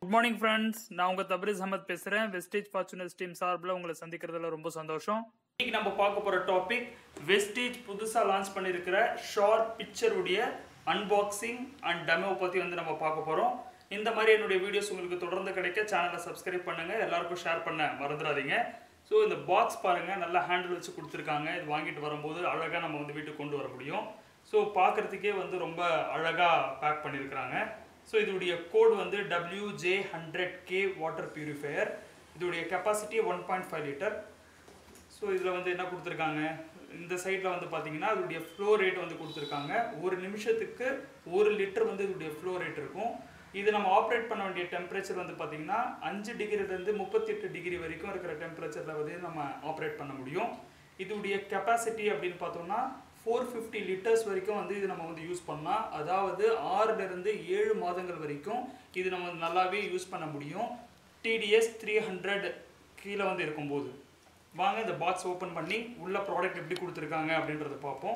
good morning friends நான் உங்க Tabriz Ahmed பேசுறேன் வெஸ்டேஜ் ஃபார்ச்சுனர்ஸ் டீம் சார்பில் உங்களை சந்திக்கிறதுல ரொம்ப சந்தோஷம் இன்னைக்கு நம்ம பார்க்க போற டாபிக் வெஸ்டேஜ் புதுசா லான்ச் பண்ணியிருக்கிற ஷார்ட் பிக்சர் உடைய அன்பாக்சிங் அண்ட் டெமோ பத்தி வந்து நம்ம பார்க்க போறோம் இந்த மாதிரி என்னுடைய வீடியோஸ் உங்களுக்கு தொடர்ந்து கிடைக்க சேனலை சப்ஸ்கிரைப் பண்ணுங்க எல்லாருக்கும் ஷேர் பண்ண மறந்துடாதீங்க ஸோ இந்த பாக்ஸ் பாருங்க நல்லா ஹேண்டில் வச்சு கொடுத்துருக்காங்க இது வாங்கிட்டு வரும்போது அழகா நம்ம வந்து வீட்டுக்கு கொண்டு வர முடியும் ஸோ பார்க்கறதுக்கே வந்து ரொம்ப அழகா பேக் பண்ணியிருக்கிறாங்க ஸோ இதோடைய கோட் வந்து W J hundred K water purifier இதோடைய capacity one point five litre so இதில் வந்து என்ன கொடுத்துருக்காங்க இந்த சைடில் வந்து பார்த்தீங்கன்னா அதோடைய ஃப்ளோ ரேட் வந்து கொடுத்துருக்காங்க ஒரு நிமிஷத்துக்கு ஒரு லிட்டர் வந்து இதோடைய ஃப்ளோ ரேட் இருக்கும் இது நம்ம ஆப்ரேட் பண்ண வேண்டிய டெம்பரேச்சர் வந்து பார்த்தீங்கன்னா அஞ்சு டிகிரிலேருந்து முப்பத்தெட்டு டிகிரி வரைக்கும் இருக்கிற டெம்பரேச்சரில் வந்து நம்ம ஆப்ரேட் பண்ண முடியும் இதோடைய கெப்பாசிட்டி அப்படின்னு பார்த்தோம்னா ஃபோர் ஃபிஃப்டி லிட்டர்ஸ் வரைக்கும் வந்து இது நம்ம வந்து யூஸ் பண்ணலாம் அதாவது ஆறுலேருந்து ஏழு மாதங்கள் வரைக்கும் இது நம்ம வந்து நல்லாவே யூஸ் பண்ண முடியும் டிடிஎஸ் த்ரீ ஹண்ட்ரட் கீழே வந்து இருக்கும்போது வாங்க இந்த பாக்ஸ் ஓப்பன் பண்ணி உள்ள ப்ராடக்ட் எப்படி கொடுத்துருக்காங்க அப்படின்றத பார்ப்போம்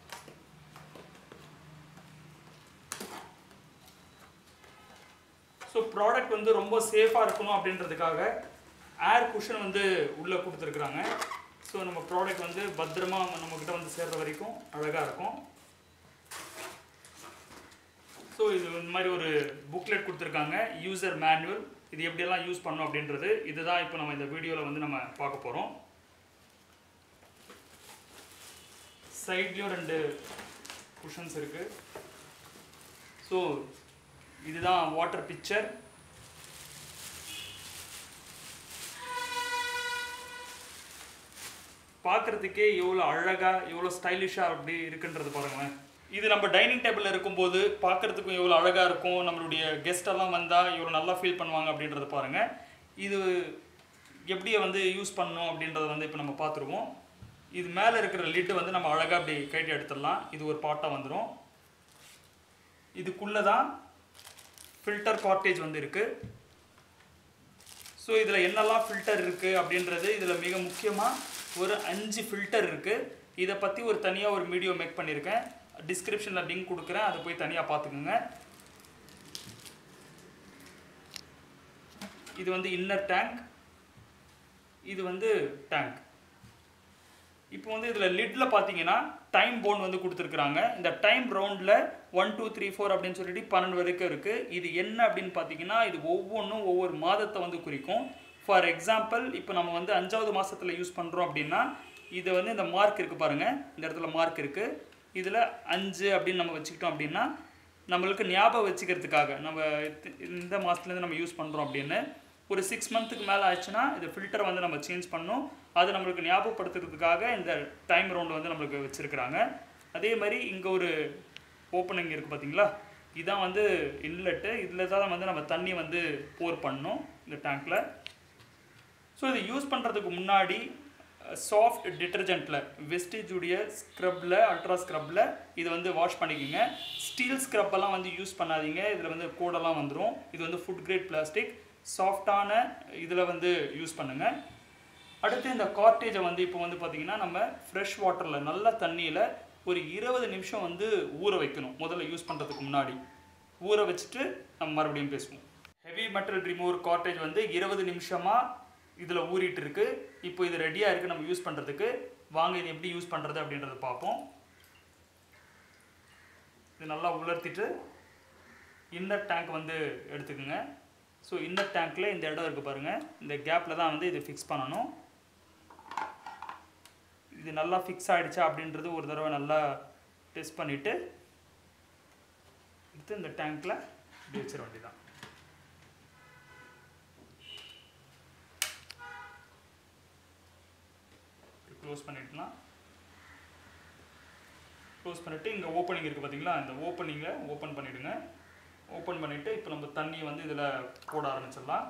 ஸோ ப்ராடக்ட் வந்து ரொம்ப சேஃபாக இருக்கணும் அப்படின்றதுக்காக ஏர் குஷன் வந்து உள்ளே கொடுத்துருக்குறாங்க ஸோ நம்ம ப்ராடக்ட் வந்து பத்திரமா நம்மக்கிட்ட வந்து சேர்ற வரைக்கும் அழகாக இருக்கும் ஸோ இது இந்த மாதிரி ஒரு புக்லெட் கொடுத்துருக்காங்க யூசர் மேனுவல் இது எப்படியெல்லாம் யூஸ் பண்ணணும் அப்படின்றது இதுதான் இப்போ நம்ம இந்த வீடியோவில் வந்து நம்ம பார்க்க போகிறோம் சைட்லேயும் ரெண்டு குஷன்ஸ் இருக்குது ஸோ இதுதான் வாட்டர் பிக்சர் பார்க்குறதுக்கே எவ்வளோ அழகாக எவ்வளோ ஸ்டைலிஷாக அப்படி இருக்குன்றது பாருங்களேன் இது நம்ம டைனிங் டேபிளில் இருக்கும்போது பார்க்குறதுக்கும் எவ்வளோ அழகாக இருக்கும் நம்மளுடைய கெஸ்ட் எல்லாம் வந்தால் எவ்வளோ நல்லா ஃபீல் பண்ணுவாங்க அப்படின்றத பாருங்கள் இது எப்படி வந்து யூஸ் பண்ணணும் அப்படின்றத வந்து இப்போ நம்ம பார்த்துருவோம் இது மேலே இருக்கிற லிட்டு வந்து நம்ம அழகாக அப்படி கைட்டு எடுத்துடலாம் இது ஒரு பாட்டாக வந்துடும் இதுக்குள்ளே தான் ஃபில்டர் கார்டேஜ் வந்து இருக்குது ஸோ இதில் என்னெல்லாம் ஃபில்டர் இருக்குது அப்படின்றது இதில் மிக முக்கியமாக ஒரு அஞ்சு ஃபில்டர் இருக்குது இதை பற்றி ஒரு தனியாக ஒரு வீடியோ மேக் பண்ணியிருக்கேன் டிஸ்கிரிப்ஷனில் லிங்க் கொடுக்குறேன் அதை போய் தனியாக பார்த்துக்குங்க இது வந்து இன்னர் டேங்க் இது வந்து டேங்க் இப்போ வந்து இதில் லிட்டில் பார்த்தீங்கன்னா டைம் போன் வந்து கொடுத்துருக்குறாங்க இந்த டைம் ரவுண்டில் ஒன் டூ த்ரீ ஃபோர் அப்படின்னு சொல்லிட்டு பன்னெண்டு வரைக்கும் இருக்குது இது என்ன அப்படின்னு பார்த்தீங்கன்னா இது ஒவ்வொன்றும் ஒவ்வொரு மாதத்தை வந்து குறிக்கும் ஃபார் எக்ஸாம்பிள் இப்போ நம்ம வந்து அஞ்சாவது மாதத்தில் யூஸ் பண்ணுறோம் அப்படின்னா இது வந்து இந்த மார்க் இருக்குது பாருங்கள் இந்த இடத்துல மார்க் இருக்குது இதில் அஞ்சு அப்படின்னு நம்ம வச்சுக்கிட்டோம் அப்படின்னா நம்மளுக்கு ஞாபகம் வச்சுக்கிறதுக்காக நம்ம இந்த மாதத்துலேருந்து நம்ம யூஸ் பண்ணுறோம் அப்படின்னு ஒரு சிக்ஸ் மந்த்துக்கு மேலே ஆச்சுன்னா இந்த ஃபில்டரை வந்து நம்ம சேஞ்ச் பண்ணணும் அது நம்மளுக்கு ஞாபகப்படுத்துறதுக்காக இந்த டைம் ரவுண்டு வந்து நம்மளுக்கு வச்சுருக்குறாங்க அதே மாதிரி இங்கே ஒரு ஓப்பனிங் இருக்குது பார்த்தீங்களா இதான் வந்து இன்லெட்டு இதில் தான் வந்து நம்ம தண்ணி வந்து போர் பண்ணணும் இந்த டேங்க்கில் ஸோ இதை யூஸ் பண்ணுறதுக்கு முன்னாடி சாஃப்ட் டிட்டர்ஜென்ட்டில் வெஸ்டேஜுடைய ஸ்க்ரப்பில் அல்ட்ரா ஸ்க்ரப்பில் இதை வந்து வாஷ் பண்ணிக்கோங்க ஸ்டீல் ஸ்க்ரப்பெல்லாம் வந்து யூஸ் பண்ணாதீங்க இதில் வந்து கோடெல்லாம் வந்துடும் இது வந்து ஃபுட் கிரேட் பிளாஸ்டிக் சாஃப்டான இதில் வந்து யூஸ் பண்ணுங்கள் அடுத்து இந்த கார்டேஜை வந்து இப்போ வந்து பார்த்திங்கன்னா நம்ம ஃப்ரெஷ் வாட்டரில் நல்ல தண்ணியில் ஒரு இருபது நிமிஷம் வந்து ஊற வைக்கணும் முதல்ல யூஸ் பண்ணுறதுக்கு முன்னாடி ஊற வச்சுட்டு நம்ம மறுபடியும் பேசுவோம் ஹெவி மெட்டல் ரிமூவர் கார்டேஜ் வந்து இருபது நிமிஷமாக இதில் ஊறிட்டு இருக்கு இப்போ இது ரெடியாக இருக்குது நம்ம யூஸ் பண்ணுறதுக்கு வாங்க இது எப்படி யூஸ் பண்ணுறது அப்படின்றத பார்ப்போம் இது நல்லா உலர்த்திட்டு இன்னர் டேங்க் வந்து எடுத்துக்கோங்க ஸோ இன்னர் டேங்க்கில் இந்த இடம் இருக்குது பாருங்கள் இந்த கேப்பில் தான் வந்து இது ஃபிக்ஸ் பண்ணணும் இது நல்லா ஃபிக்ஸ் ஆகிடுச்சா அப்படின்றது ஒரு தடவை நல்லா டெஸ்ட் பண்ணிவிட்டு எடுத்து இந்த டேங்க்கில் இப்படி வச்சிட வேண்டியதான் க்ளோஸ் பண்ணிடலாம் க்ளோஸ் பண்ணிவிட்டு இங்கே ஓப்பனிங் இருக்குது பார்த்தீங்களா இந்த ஓப்பனிங்கை ஓப்பன் பண்ணிவிடுங்க ஓப்பன் பண்ணிவிட்டு இப்போ நம்ம தண்ணியை வந்து இதில் போட ஆரம்பிச்சிடலாம்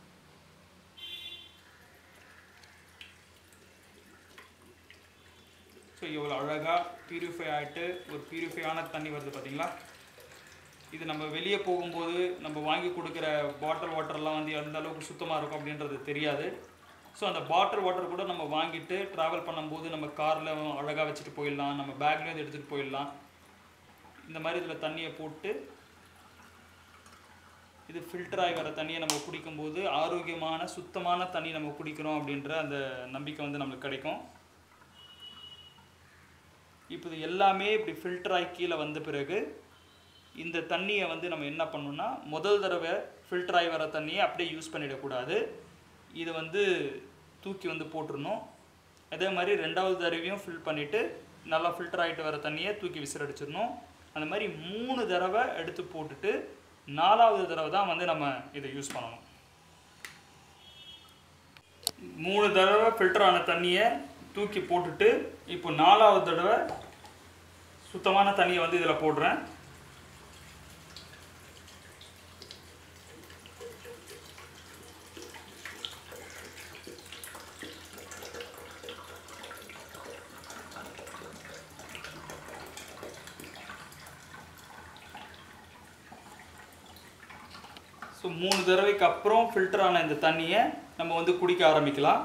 ஸோ இவ்வளோ அழகாக பியூரிஃபை ஆகிட்டு ஒரு பியூரிஃபையான தண்ணி வருது பார்த்தீங்களா இது நம்ம வெளியே போகும்போது நம்ம வாங்கி கொடுக்குற பாட்டில் வாட்டர்லாம் வந்து எந்த அளவுக்கு சுத்தமாக இருக்கும் அப்படின்றது தெரியாது ஸோ அந்த பாட்டில் வாட்டர் கூட நம்ம வாங்கிட்டு ட்ராவல் பண்ணும்போது நம்ம காரில் அழகாக வச்சுட்டு போயிடலாம் நம்ம பேக்லேருந்து எடுத்துகிட்டு போயிடலாம் இந்த மாதிரி இதில் தண்ணியை போட்டு இது ஃபில்டர் ஆகி வர தண்ணியை நம்ம குடிக்கும்போது ஆரோக்கியமான சுத்தமான தண்ணி நம்ம குடிக்கிறோம் அப்படின்ற அந்த நம்பிக்கை வந்து நம்மளுக்கு கிடைக்கும் இப்போ இது எல்லாமே இப்படி ஃபில்டர் ஆகி கீழே வந்த பிறகு இந்த தண்ணியை வந்து நம்ம என்ன பண்ணணும்னா முதல் தடவை ஃபில்டர் ஆகி வர தண்ணியை அப்படியே யூஸ் பண்ணிடக்கூடாது இது வந்து தூக்கி வந்து போட்டுருணும் அதே மாதிரி ரெண்டாவது தடவையும் ஃபில் பண்ணிவிட்டு நல்லா ஃபில்டர் ஆகிட்டு வர தண்ணியை தூக்கி விசிறடிச்சிடணும் அந்த மாதிரி மூணு தடவை எடுத்து போட்டுட்டு நாலாவது தடவை தான் வந்து நம்ம இதை யூஸ் பண்ணணும் மூணு தடவை ஃபில்டர் ஆன தண்ணியை தூக்கி போட்டுட்டு இப்போ நாலாவது தடவை சுத்தமான தண்ணியை வந்து இதில் போடுறேன் ஸோ மூணு தடவைக்கு அப்புறம் ஃபில்டர் ஆன இந்த தண்ணியை நம்ம வந்து குடிக்க ஆரம்பிக்கலாம்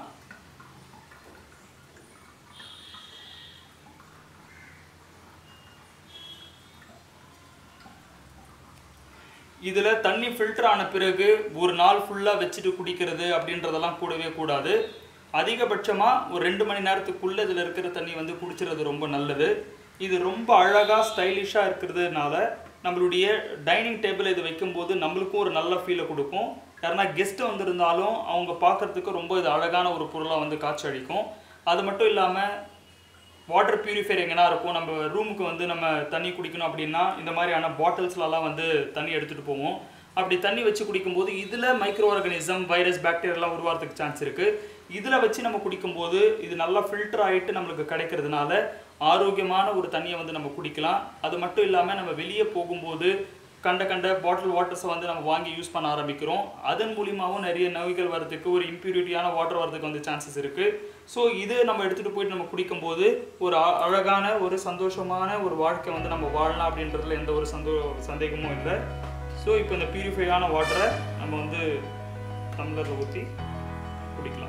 இதில் தண்ணி ஃபில்டர் ஆன பிறகு ஒரு நாள் ஃபுல்லாக வச்சுட்டு குடிக்கிறது அப்படின்றதெல்லாம் கூடவே கூடாது அதிகபட்சமாக ஒரு ரெண்டு மணி நேரத்துக்குள்ளே இதில் இருக்கிற தண்ணி வந்து குடிச்சிறது ரொம்ப நல்லது இது ரொம்ப அழகாக ஸ்டைலிஷாக இருக்கிறதுனால நம்மளுடைய டைனிங் டேபிள் இது வைக்கும்போது நம்மளுக்கும் ஒரு நல்ல ஃபீலை கொடுக்கும் யாருன்னா கெஸ்ட்டு வந்திருந்தாலும் அவங்க பார்க்கறதுக்கு ரொம்ப இது அழகான ஒரு பொருளாக வந்து காட்சி அளிக்கும் அது மட்டும் இல்லாமல் வாட்டர் பியூரிஃபையர் எங்கன்னா இருக்கும் நம்ம ரூமுக்கு வந்து நம்ம தண்ணி குடிக்கணும் அப்படின்னா இந்த மாதிரியான பாட்டில்ஸ்லலாம் வந்து தண்ணி எடுத்துகிட்டு போவோம் அப்படி தண்ணி வச்சு குடிக்கும்போது இதில் மைக்ரோ ஆர்கானிசம் வைரஸ் பாக்டீரியாலாம் உருவாகிறதுக்கு சான்ஸ் இருக்குது இதில் வச்சு நம்ம குடிக்கும்போது இது நல்லா ஃபில்டர் ஆகிட்டு நம்மளுக்கு கிடைக்கிறதுனால ஆரோக்கியமான ஒரு தண்ணியை வந்து நம்ம குடிக்கலாம் அது மட்டும் இல்லாமல் நம்ம வெளியே போகும்போது கண்ட கண்ட பாட்டில் வாட்டர்ஸை வந்து நம்ம வாங்கி யூஸ் பண்ண ஆரம்பிக்கிறோம் அதன் மூலியமாகவும் நிறைய நோய்கள் வரதுக்கு ஒரு இம்ப்யூரிட்டியான வாட்டர் வரதுக்கு வந்து சான்சஸ் இருக்குது ஸோ இது நம்ம எடுத்துகிட்டு போயிட்டு நம்ம குடிக்கும்போது ஒரு அ- அழகான ஒரு சந்தோஷமான ஒரு வாழ்க்கை வந்து நம்ம வாழலாம் அப்படின்றதுல எந்த ஒரு சந்தோ சந்தேகமும் இல்லை ஸோ இப்போ இந்த பியூரிஃபையான வாட்டரை நம்ம வந்து டம்ளரில் ஊற்றி குடிக்கலாம்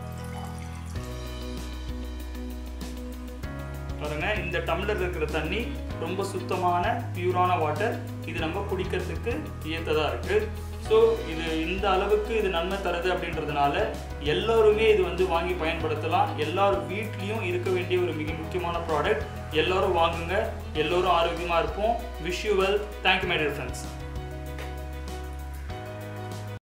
பாருங்க இந்த டம்ளர் இருக்கிற தண்ணி ரொம்ப சுத்தமான பியூரான வாட்டர் இது நம்ம குடிக்கிறதுக்கு ஏற்றதாக இருக்கு ஸோ இது இந்த அளவுக்கு இது நன்மை தருது அப்படின்றதுனால எல்லாருமே இது வந்து வாங்கி பயன்படுத்தலாம் எல்லாரும் வீட்லேயும் இருக்க வேண்டிய ஒரு மிக முக்கியமான ப்ராடக்ட் எல்லாரும் வாங்குங்க எல்லோரும் ஆரோக்கியமாக இருப்போம் wish you well thank you my dear friends